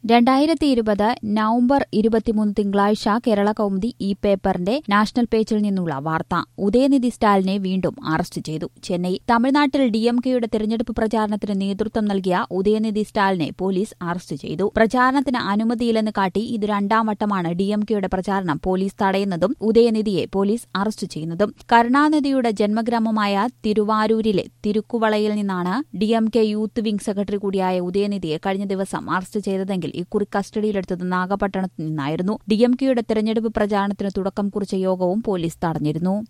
രണ്ടായിരത്തി ഇരുപത് നവംബർ ഇരുപത്തിമൂന്ന് തിങ്കളാഴ്ച കേരള കൗമുദി ഈ പേപ്പറിന്റെ നാഷണൽ പേജിൽ നിന്നുള്ള വാർത്ത ഉദയനിധി സ്റ്റാലിനെ വീണ്ടും അറസ്റ്റ് ചെയ്തു ചെന്നൈ തമിഴ്നാട്ടിൽ ഡിഎംകെയുടെ തെരഞ്ഞെടുപ്പ് പ്രചാരണത്തിന് നേതൃത്വം നൽകിയ ഉദയനിധി സ്റ്റാലിനെ പോലീസ് അറസ്റ്റ് ചെയ്തു പ്രചാരണത്തിന് അനുമതിയില്ലെന്ന് കാട്ടി ഇത് രണ്ടാം വട്ടമാണ് ഡിഎംകെയുടെ പ്രചാരണം പോലീസ് തടയുന്നതും ഉദയനിധിയെ പോലീസ് അറസ്റ്റ് ചെയ്യുന്നതും കരുണാനിധിയുടെ ജന്മഗ്രാമമായ തിരുവാരൂരിലെ തിരുക്കുവളയിൽ നിന്നാണ് ഡിഎംകെ യൂത്ത് വിംഗ് സെക്രട്ടറി കൂടിയായ ഉദയനിധിയെ കഴിഞ്ഞ ദിവസം അറസ്റ്റ് ചെയ്തതെങ്കിൽ ഇക്കുറി കസ്റ്റഡിയിലെടുത്തത് നാഗപട്ടണത്തു നിന്നായിരുന്നു ഡിഎംകെയുടെ തെരഞ്ഞെടുപ്പ് പ്രചാരണത്തിന് തുടക്കം കുറിച്ച യോഗവും പോലീസ് തടഞ്ഞിരുന്നു